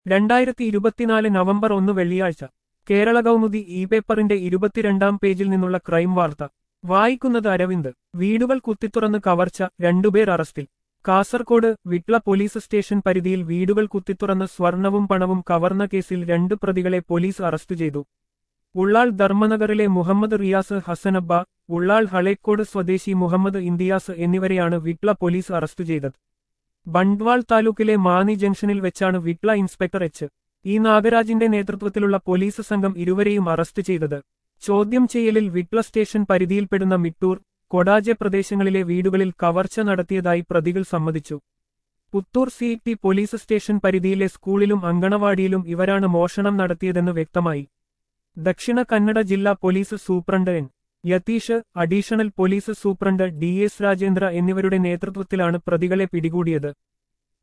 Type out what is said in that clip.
രണ്ടായിരത്തി ഇരുപത്തിനാല് നവംബർ ഒന്ന് വെള്ളിയാഴ്ച കേരള കൗമുദി ഇ പേപ്പറിന്റെ ഇരുപത്തിരണ്ടാം പേജിൽ നിന്നുള്ള ക്രൈം വാർത്ത വായിക്കുന്നത് അരവിന്ദ് വീടുകൾ കുത്തിത്തുറന്ന് കവർച്ച രണ്ടുപേർ അറസ്റ്റിൽ കാസർകോട് വിട്ല പോലീസ് സ്റ്റേഷൻ പരിധിയിൽ വീടുകൾ കുത്തിത്തുറന്ന് സ്വർണവും പണവും കവർന്ന കേസിൽ രണ്ട് പ്രതികളെ പോലീസ് അറസ്റ്റ് ചെയ്തു ഉള്ളാൾ ധർമ്മനഗറിലെ മുഹമ്മദ് റിയാസ് ഹസനബ്ബ ഉള്ളാൾ ഹളേക്കോട് സ്വദേശി മുഹമ്മദ് ഇന്തിയാസ് എന്നിവരെയാണ് വിട്ല പോലീസ് അറസ്റ്റ് ചെയ്തത് ബണ്ട്വാൾ താലൂക്കിലെ മാനി ജംഗ്ഷനിൽ വെച്ചാണ് വിട്ല ഇൻസ്പെക്ടർ എച്ച് ഇ നാഗരാജിന്റെ നേതൃത്വത്തിലുള്ള പോലീസ് സംഘം ഇരുവരെയും അറസ്റ്റ് ചെയ്തത് ചോദ്യം ചെയ്യലിൽ വിട്ല സ്റ്റേഷൻ പരിധിയിൽപ്പെടുന്ന മിട്ടൂർ കൊടാജെ പ്രദേശങ്ങളിലെ വീടുകളിൽ കവർച്ച നടത്തിയതായി പ്രതികൾ സമ്മതിച്ചു Puttur city police station പരിധിയിലെ സ്കൂളിലും അങ്കണവാടിയിലും ഇവരാണ് മോഷണം നടത്തിയതെന്ന് വ്യക്തമായി ദക്ഷിണ കന്നഡ ജില്ലാ police superintendent N Yathish additional police superintendent D S Rajendra എന്നിവരുടെ നേതൃത്വത്തിലാണ് പ്രതികളെ പിടികൂടിയത്